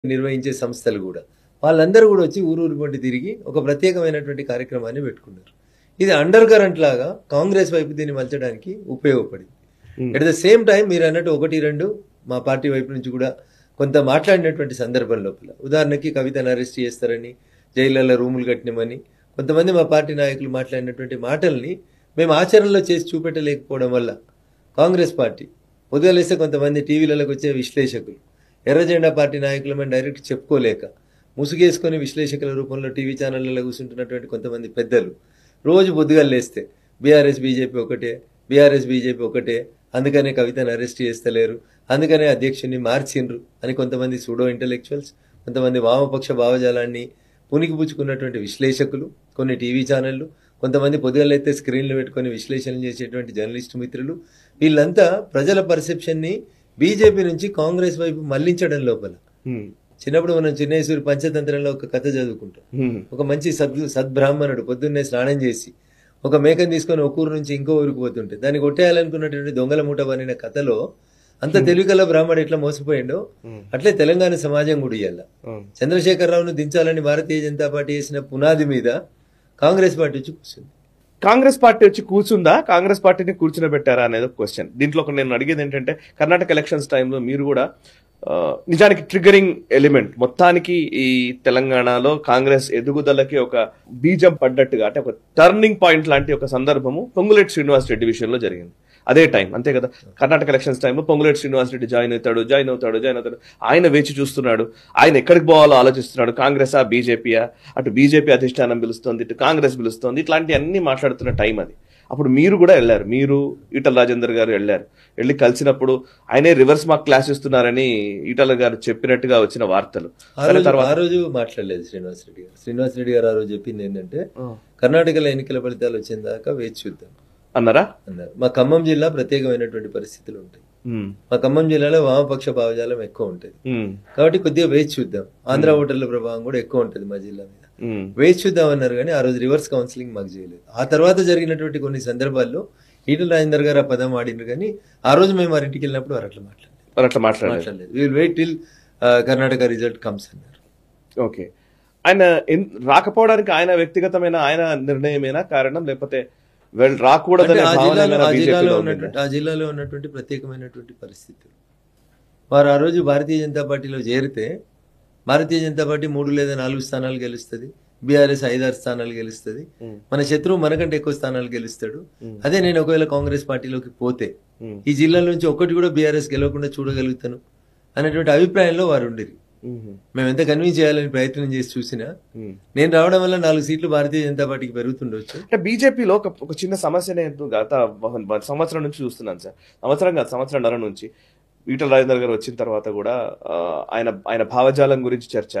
నిర్వహించే సంస్థలు కూడా వాళ్ళందరూ కూడా వచ్చి ఊరు ఊరు పొంటి తిరిగి ఒక ప్రత్యేకమైనటువంటి కార్యక్రమాన్ని పెట్టుకున్నారు ఇది అండర్ కరెంట్ లాగా కాంగ్రెస్ వైపు దీన్ని మలచడానికి ఉపయోగపడింది ఎట్ ద సేమ్ టైం మీరు అన్నట్టు ఒకటి రెండు మా పార్టీ వైపు నుంచి కూడా కొంత మాట్లాడినటువంటి సందర్భం లోపల ఉదాహరణకి కవితను అరెస్ట్ చేస్తారని జైళ్ళలో రూములు కట్టినామని కొంతమంది మా పార్టీ నాయకులు మాట్లాడినటువంటి మాటల్ని మేము ఆచరణలో చేసి చూపెట్టలేకపోవడం వల్ల కాంగ్రెస్ పార్టీ ఉదయలేస్తే కొంతమంది టీవీలకు వచ్చే విశ్లేషకులు ఎర్ర జెండా పార్టీ నాయకులు మేము డైరెక్ట్ చెప్పుకోలేక ముసుగేసుకొని విశ్లేషకుల రూపంలో టీవీ ఛానళ్లలో కూర్చుంటున్నటువంటి కొంతమంది పెద్దలు రోజు పొద్దుగా లేస్తే బీఆర్ఎస్ బీజేపీ ఒకటే బీఆర్ఎస్ బీజేపీ ఒకటే అందుకనే కవితను అరెస్ట్ చేస్తలేరు అందుకనే అధ్యక్షుడిని మార్చిండ్రు అని కొంతమంది సూడో ఇంటలెక్చువల్స్ కొంతమంది వామపక్ష భావజాలాన్ని పుణికిపుచ్చుకున్నటువంటి విశ్లేషకులు కొన్ని టీవీ ఛానళ్లు కొంతమంది పొద్దుగలైతే స్క్రీన్లు పెట్టుకొని విశ్లేషణ చేసేటువంటి జర్నలిస్టు మిత్రులు వీళ్ళంతా ప్రజల పర్సెప్షన్ని బీజేపీ నుంచి కాంగ్రెస్ వైపు మళ్లించడం లోపల చిన్నప్పుడు మనం చిన్నేశ్వరి పంచతంత్రంలో ఒక కథ చదువుకుంటాం ఒక మంచి సద్ సద్బ్రాహ్మణుడు పొద్దున్నే స్నానం చేసి ఒక మేకను తీసుకొని ఒక ఊరు నుంచి ఇంకో ఊరికి పోతుంటే దాన్ని కొట్టేయాలనుకున్నటువంటి దొంగల మూట పనిన కథలో అంత తెలివికల బ్రాహ్మడు ఎట్లా మోసపోయిండో అట్లే తెలంగాణ సమాజం కూడా ఇయ్యాల చంద్రశేఖరరావును దించాలని భారతీయ జనతా పార్టీ చేసిన పునాది మీద కాంగ్రెస్ పార్టీ వచ్చి కూర్చుంది కాంగ్రెస్ పార్టీ వచ్చి కూర్చుందా కాంగ్రెస్ పార్టీని కూర్చునబెట్టారా అనేది ఒక క్వశ్చన్ దీంట్లో ఒక నేను అడిగేది ఏంటంటే కర్ణాటక ఎలక్షన్స్ టైంలో మీరు కూడా ఆ, నిజానికి ట్రిగరింగ్ ఎలిమెంట్ మొత్తానికి ఈ తెలంగాణలో కాంగ్రెస్ ఎదుగుదలకి ఒక బీజం పడ్డట్టుగా అంటే ఒక టర్నింగ్ పాయింట్ లాంటి ఒక సందర్భము పొంగులేటి శ్రీనివాస్ రెడ్డి విషయంలో జరిగింది అదే టైం అంతే కదా కర్ణాటక ఎలక్షన్స్ టైంలో పొంగులేటి శ్రీనివాస్ రెడ్డి జాయిన్ అవుతాడు జాయిన్ అవుతాడు జాయిన్ అవుతాడు ఆయన వేచి చూస్తున్నాడు ఆయన ఎక్కడికి పోవాలో ఆలోచిస్తున్నాడు కాంగ్రెస్ ఆ బీజేపీయా అటు బీజేపీ అధిష్టానం పిలుస్తోంది ఇటు కాంగ్రెస్ పిలుస్తోంది ఇట్లాంటి అన్ని మాట్లాడుతున్న టైం అది అప్పుడు మీరు కూడా వెళ్ళారు మీరు ఈటల రాజేందర్ గారు వెళ్ళారు వెళ్ళి కలిసినప్పుడు ఆయనే రివర్స్ మార్క్ క్లాస్ ఇస్తున్నారని ఈటల గారు చెప్పినట్టుగా వచ్చిన వార్తలు ఆ సరే రోజు తర్వాత ఆ రోజు మాట్లాడలేదు శ్రీనివాస్ రెడ్డి గారు శ్రీనివాస్ రెడ్డి గారు ఆ రోజు చెప్పింది ఏంటంటే కర్ణాటకలో ఎన్నికల ఫలితాలు వచ్చిన దాకా వేచి చూద్దాం అన్నారా అన్నారు మా ఖమ్మం జిల్లా ప్రత్యేకమైనటువంటి పరిస్థితులు ఉంటాయి ఉమ్, మా ఖమ్మం జిల్లాలో వామపక్ష భావజాలం ఎక్కువ ఉంటుంది ఉమ్, కాబట్టి కొద్దిగా వేచి చూద్దాం ఆంధ్ర ఓటర్ల ప్రభావం కూడా ఎక్కువ ఉంటుంది మా జిల్లా మీద ఉమ్, వేచి చూద్దాం అన్నారు కానీ ఆ రోజు రివర్స్ కౌన్సిలింగ్ మాకు చేయలేదు ఆ తర్వాత జరిగినటువంటి కొన్ని సందర్భాల్లో ఈటల రాజేందర్ గారు ఆ పదం ఆడినారు కానీ ఆ రోజు మేము వారింటికి వెళ్ళినప్పుడు వారు అట్లా మాట్లాడలేదు మరి అట్లా మాట్లాడారు మాట్లాడలేదు will wait till Karnataka result comes అన్నారు ఓకే ఆయన ఎన్- రాకపోవడానికి ఆయన వ్యక్తిగతమైన ఆయన నిర్ణయమేనా కారణం లేకపోతే వెల్ అంటే రాకూడదనే ఆ భావన జిల్లాలో ఏమైనా ఆ BJP జిల్లాలో లో ఉండిందా? ఉన్నటువంటి ఆ జిల్లాలో ఉన్నటువంటి ప్రత్యేకమైనటువంటి పరిస్థితులు వారు ఆ రోజు భారతీయ జనతా పార్టీలో చేరితే భారతీయ జనతా పార్టీ మూడు లేదా నాలుగు స్థానాలు గెలుస్తుంది బీఆర్ఎస్ ఐదారు స్థానాలు గెలుస్తుంది ఉమ్, మన శత్రువు మనకంటే ఎక్కువ స్థానాలు గెలుస్తాడు ఉమ్, అదే నేను ఒకవేళ కాంగ్రెస్ పార్టీలోకి పోతే ఉమ్, ఈ జిల్లా నుంచి ఒక్కటి కూడా బీఆర్ఎస్ గెలవకుండా చూడగలుగుతాను అనేటువంటి అభిప్రాయంలో వారు ఉండిరి ఉమ్, మేము ఎంత కన్విన్స్ చేయాలని ప్రయత్నం చేసి చూసినా ఉమ్. నేను రావడం వల్ల నాలుగు సీట్లు భారతీయ జనతా పార్టీకి పెరుగుతుండొచ్చు అంటే బీజేపీలో ఒక ఒక చిన్న సమస్య నేను గత వ- సంవత్సరం నుంచి చూస్తున్నాను సార్ సంవత్సరం కాదు సంవత్సరంన్నర నుంచి ఈటల రాజేందర్ గారు వచ్చిన తర్వాత కూడా ఆ, ఆయన ఆయన భావజాలం గురించి చర్చ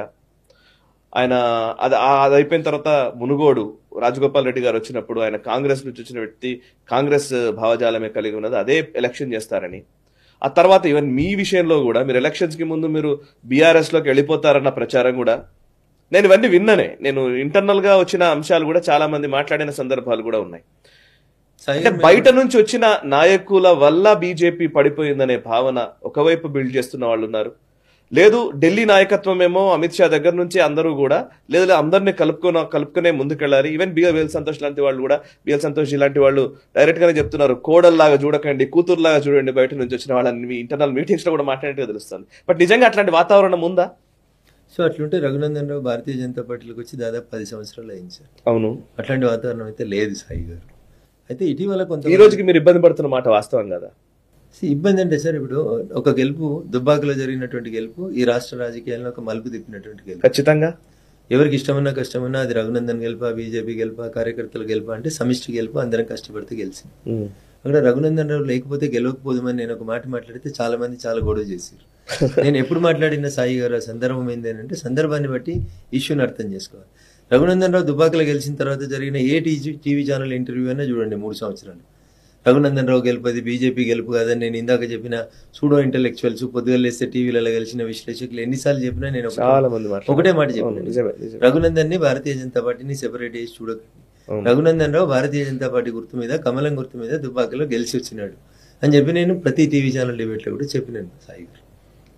ఆయన అది ఆ- అది అయిపోయిన తర్వాత మునుగోడు రాజగోపాల్ రెడ్డి గారు వచ్చినప్పుడు ఆయన కాంగ్రెస్ నుంచి వచ్చిన వ్యక్తి కాంగ్రెస్ భావజాలమే కలిగి ఉన్నది అదే ఎలక్షన్ చేస్తారని ఆ తర్వాత ఈవెన్ మీ విషయంలో కూడా మీరు ఎలక్షన్స్ కి ముందు మీరు బీఆర్ఎస్ లోకి వెళ్ళిపోతారన్న ప్రచారం కూడా నేను ఇవన్నీ విన్నానే నేను ఇంటర్నల్ గా వచ్చిన అంశాలు కూడా చాలా మంది మాట్లాడిన సందర్భాలు కూడా ఉన్నాయి అంటే సాయి బయట నుంచి వచ్చిన నాయకుల వల్ల బీజేపీ పడిపోయిందనే భావన ఒకవైపు బిల్డ్ చేస్తున్న వాళ్ళు ఉన్నారు లేదు ఢిల్లీ నాయకత్వం ఏమో అమిత్ షా దగ్గర నుంచి అందరూ కూడా లేదు అందరినీ కలుపుకున్న కలుపుకునే ముందుకెళ్ళాలి ఈవెన్ బిఎల్ వేల్ సంతోష్ లాంటి వాళ్ళు కూడా బిఎల్ సంతోష్ ఇలాంటి వాళ్ళు డైరెక్ట్ గానే చెప్తున్నారు కోడల్లాగా చూడకండి కూతురులాగా చూడండి బయట నుంచి వచ్చిన వాళ్ళని మీ ఇంటర్నల్ మీటింగ్స్ లో కూడా మాట్లాడినట్టుగా తెలుస్తుంది బట్ నిజంగా అట్లాంటి వాతావరణం ఉందా సో అట్లుంటే రఘునందన్ రావు భారతీయ జనతా పార్టీలోకి వచ్చి దాదాపు పది సంవత్సరాలు అయింది సార్ అవును అట్లాంటి వాతావరణం అయితే లేదు సాయి గారు అయితే ఇటీవల కొంత ఈ రోజుకి మీరు ఇబ్బంది పడుతున్న మాట వాస్తవం కదా See, ఇబ్బంది అంటే సార్ ఇప్పుడు ఒక గెలుపు దుబ్బాకలో జరిగినటువంటి గెలుపు ఈ రాష్ట్ర రాజకీయాల్లో ఒక మలుపు తిప్పినటువంటి గెలుపు ఖచ్చితంగా ఎవరికి ఇష్టమన్నా కష్టమన్నా అది రఘునందన్ గెలుపా బీజేపీ గెలుపా కార్యకర్తల గెలుపా అంటే సమిష్టి గెలుపు అందరం కష్టపడితే గెలిచింది ఉమ్. అక్కడ రఘునందన్ రావు లేకపోతే గెలవకపోదామని నేను ఒక మాట మాట్లాడితే చాలా మంది చాలా గొడవ చేశారు నేను ఎప్పుడు మాట్లాడిన సాయి గారు ఆ సందర్భం ఏంటి అంటే సందర్భాన్ని బట్టి ఇష్యూని అర్థం చేసుకోవాలి రఘునందన్ రావు దుబాకలో గెలిచిన తర్వాత జరిగిన ఏ టీవీ టీవీ ఛానల్ ఇంటర్వ్యూ అయినా చూడండి మూడు సంవత్సరాలు రఘునందన్ రావు గెలుపది బీజేపీ గెలుపు కాదని నేను ఇందాక చెప్పిన సూడో ఇంటెలెక్చువల్స్ పొద్దుగా లేస్తే టీవీలలో గెలిచిన విశ్లేషకులు ఎన్నిసార్లు చెప్పినా నేను ఒకటే- చాలా మంది మాట్లాడారు. ఒకటే మాట అవును, చెప్పాను నిజమే నిజమే రఘునందన్ ని భారతీయ జనతా పార్టీని సెపరేట్ చేసి చూడకండి అవును. రఘునందన్ రావు భారతీయ జనతా పార్టీ గుర్తు మీద కమలం గుర్తు మీద దుబ్బాకలో గెలిచి వచ్చినాడు అని చెప్పి నేను ప్రతి టీవీ ఛానల్ డిబేట్ లో కూడా చెప్పినాను సాయి గారు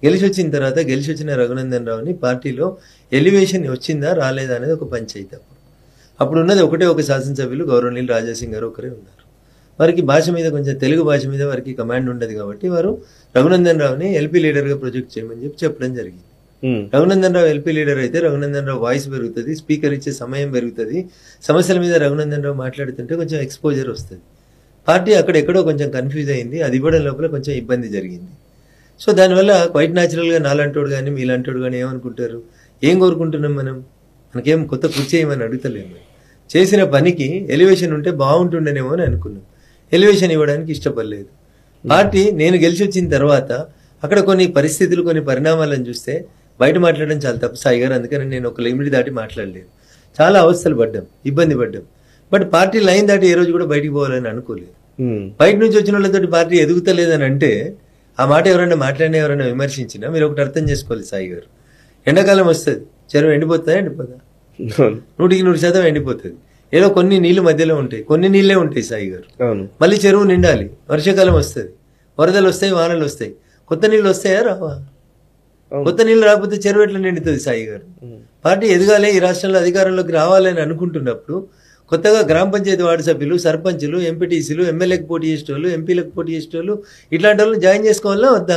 గెలిచి వచ్చిన తర్వాత గెలిచి వచ్చిన రఘునందన్ రావుని పార్టీలో ఎలివేషన్ వచ్చిందా రాలేదా అనేది ఒక పంచాయతీ అప్పుడు అప్పుడు ఉన్నది ఒకటే ఒక శాసనసభ్యులు గౌరవనీయులు రాజాసింగ్ గారు ఒకరే ఉన్నారు వారికి భాష మీద కొంచెం తెలుగు భాష మీద వారికి కమాండ్ ఉండదు కాబట్టి వారు రఘునందన్ రావుని ఎల్పీ లీడర్గా ప్రొజెక్ట్ చేయమని చెప్పి చెప్పడం జరిగింది ఉమ్, రఘునందన్ రావు ఎల్పీ లీడర్ అయితే రఘునందన్ రావు వాయిస్ పెరుగుతుంది స్పీకర్ ఇచ్చే సమయం పెరుగుతుంది సమస్యల మీద రఘునందన్ రావు మాట్లాడుతుంటే కొంచెం ఎక్స్పోజర్ వస్తుంది పార్టీ అక్కడెక్కడో కొంచెం కన్ఫ్యూజ్ అయింది అది ఇవ్వడం లోపల కొంచెం ఇబ్బంది జరిగింది సో దానివల్ల క్వైట్ న్యాచురల్గా నాలంటోడు కానీ మీలాంటోడు కానీ ఏమనుకుంటారు ఏం కోరుకుంటున్నాం మనం మనకేం కొత్త కృషి చేయమని అడుగుతలేము చేసిన పనికి ఎలివేషన్ ఉంటే బాగుంటుండేనేమో అని అనుకున్నాం ఎలివేషన్ ఇవ్వడానికి ఇష్టపడలేదు పార్టీ నేను గెలిచి వచ్చిన తర్వాత అక్కడ కొన్ని పరిస్థితులు కొన్ని పరిణామాలను చూస్తే బయట మాట్లాడడం చాలా తప్పు సాయి గారు అందుకని నేను ఒక లిమిట్ దాటి మాట్లాడలేదు చాలా అవస్థలు పడ్డాం ఇబ్బంది పడ్డాం బట్ పార్టీ లైన్ దాటి ఏ రోజు కూడా బయటికి పోవాలని అనుకోలేదు ఉమ్, బయట నుంచి వచ్చిన వాళ్ళతోటి పార్టీ ఎదుగుతలేదని అంటే ఆ మాట ఎవరైనా మాట్లాడినా ఎవరైనా విమర్శించినా మీరు ఒకటి అర్థం చేసుకోవాలి సాయి గారు ఎండాకాలం వస్తుంది చెరువు ఎండిపోతుందా ఎండిపోదా అవును నూటికి నూరు శాతం ఎండిపోతుంది ఏదో కొన్ని నీళ్లు మధ్యలో ఉంటాయి కొన్ని నీళ్ళే ఉంటాయి సాయి గారు అవును మళ్ళీ చెరువు నిండాలి వర్షాకాలం వస్తుంది వరదలు వస్తాయి వానలు వస్తాయి కొత్త నీళ్ళు వస్తాయా రావా అవును. కొత్త నీళ్ళు రాకపోతే చెరువు ఎట్లా నిండుతుంది సాయి గారు ఉమ్, పార్టీ ఎదగాలి ఈ రాష్ట్రంలో అధికారంలోకి రావాలని అనుకుంటున్నప్పుడు కొత్తగా గ్రామ పంచాయతీ వార్డు సభ్యులు సర్పంచులు ఎంపీటీసీలు ఎమ్మెల్యేకి పోటీ చేసేటోళ్ళు ఎంపీలకు పోటీ చేసేటోళ్ళు ఇట్లాంటి వాళ్ళని జాయిన్ చేసుకోవాలా వద్దా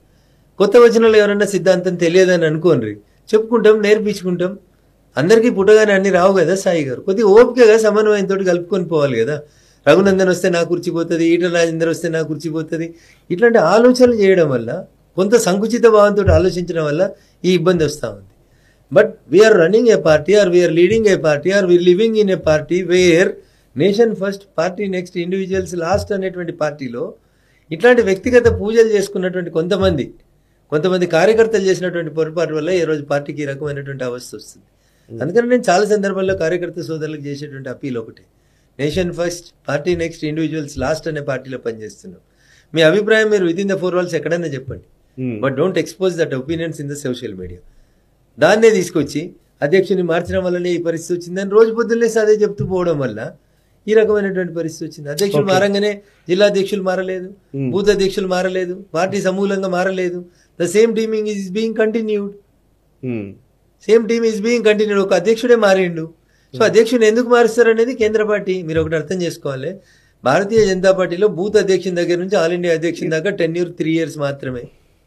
కొత్త వచ్చిన వాళ్ళు ఎవరన్నా సిద్ధాంతం తెలియదని అనుకోండి చెప్పుకుంటాం నేర్పించుకుంటాం అందరికీ పుట్టగానే అన్ని రావు కదా సాయి గారు కొద్దిగా ఓపికగా సమన్వయంతో కలుపుకొని పోవాలి కదా రఘునందన్ వస్తే నా కుర్చీ పోతుంది ఈటల రాజేందర్ వస్తే నా కుర్చీ పోతుంది ఇట్లాంటి ఆలోచనలు చేయడం వల్ల కొంత సంకుచిత భావంతో ఆలోచించడం వల్ల ఈ ఇబ్బంది వస్తూ ఉంది but we're running a party are we're leading a party are we living in a party where nation first party next individuals last అనేటువంటి పార్టీలో ఇట్లాంటి వ్యక్తిగత పూజలు చేసుకున్నటువంటి కొంతమంది కొంతమంది కార్యకర్తలు చేసినటువంటి పొరపాటు వల్ల ఈ రోజు పార్టీకి ఈ రకమైనటువంటి అవస్థ వస్తుంది అందుకని నేను చాలా సందర్భాల్లో కార్యకర్త సోదరులకు చేసేటువంటి అప్పీల్ ఒకటే nation first party next individuals last అనే పార్టీలో పనిచేస్తున్నాం మీ అభిప్రాయం మీరు within the four walls ఎక్కడైనా చెప్పండి um, but don't expose that opinions in the social media దాన్నే తీసుకొచ్చి అధ్యక్షుని మార్చడం వల్లనే ఈ పరిస్థితి వచ్చిందని రోజు పొద్దున్నే అదే చెప్తూ పోవడం వల్ల ఈ రకమైనటువంటి పరిస్థితి వచ్చింది అధ్యక్షులు మారంగానే జిల్లా అధ్యక్షులు మారలేదు Hmm. బూత్ అధ్యక్షులు మారలేదు పార్టీ సమూలంగా మారలేదు the same teaming is being continued um, same team is being continued ఒక అధ్యక్షుడే మారిండు సో అధ్యక్షుని ఎందుకు మారుస్తారు అనేది కేంద్ర పార్టీ మీరు ఒకటి అర్థం చేసుకోవాలి భారతీయ జనతా పార్టీలో బూత్ అధ్యక్షుని దగ్గర నుంచి ఆల్ ఇండియా అధ్యక్షుని దాకా టెన్ ఇయర్ త్రీ ఇయర్స్ మాత్రమే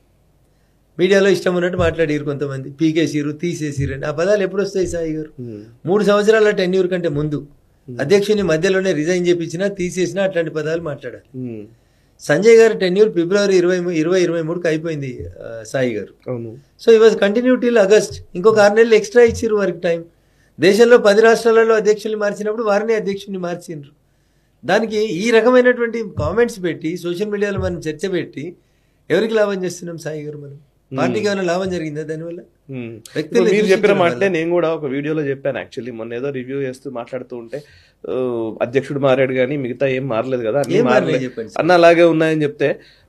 మీడియాలో ఇష్టం ఉన్నట్టు మాట్లాడారు కొంతమంది పీకేసిరు తీసేసిరు అని ఆ పదాలు ఎప్పుడు వస్తాయి సాయి గారు ఉమ్, మూడు సంవత్సరాల టెన్యూర్ కంటే ముందు అధ్యక్షుని మధ్యలోనే రిజైన్ చేపించినా తీసేసినా అట్లాంటి పదాలు మాట్లాడాలి ఉమ్, సంజయ్ గారి టెన్యూర్ ఫిబ్రవరి ఇరవై మూ- ఇరవై ఇరవై మూడుకి అయిపోయింది ఆ, సాయి గారు అవును సో ఈ వాజ్ కంటిన్యూ టిల్ ఆగస్ట్ ఇంకొక ఆరు నెలలు ఎక్స్ట్రా ఇచ్చిర్రు వారికి టైం దేశంలో పది రాష్ట్రాలలో అధ్యక్షుల్ని మార్చినప్పుడు వారిని అధ్యక్షుడిని మార్చిండ్రు దానికి ఈ రకమైనటువంటి కామెంట్స్ పెట్టి సోషల్ మీడియాలో మనం చర్చ పెట్టి ఎవరికి లాభం చేస్తున్నాం సాయి గారు మనం పార్టీకి ఏమైనా లాభం జరిగిందా దానివల్ల ఉమ్. వ్యక్తుల్ని ఇప్పుడు మీరు చెప్పిన దూషించడం మాటలే వల్ల. నేను కూడా ఒక వీడియోలో చెప్పాను యాక్చువల్లీ మొన్న ఏదో రివ్యూ చేస్తూ మాట్లాడుతూ ఉంటే ఆ, అధ్యక్షుడు మారాడు కానీ మిగతా ఏం మారలేదు కదా అన్ని ఏం మారలేదు మారలేదు చెప్పండి అన్న అలాగే ఉన్నాయని చెప్తే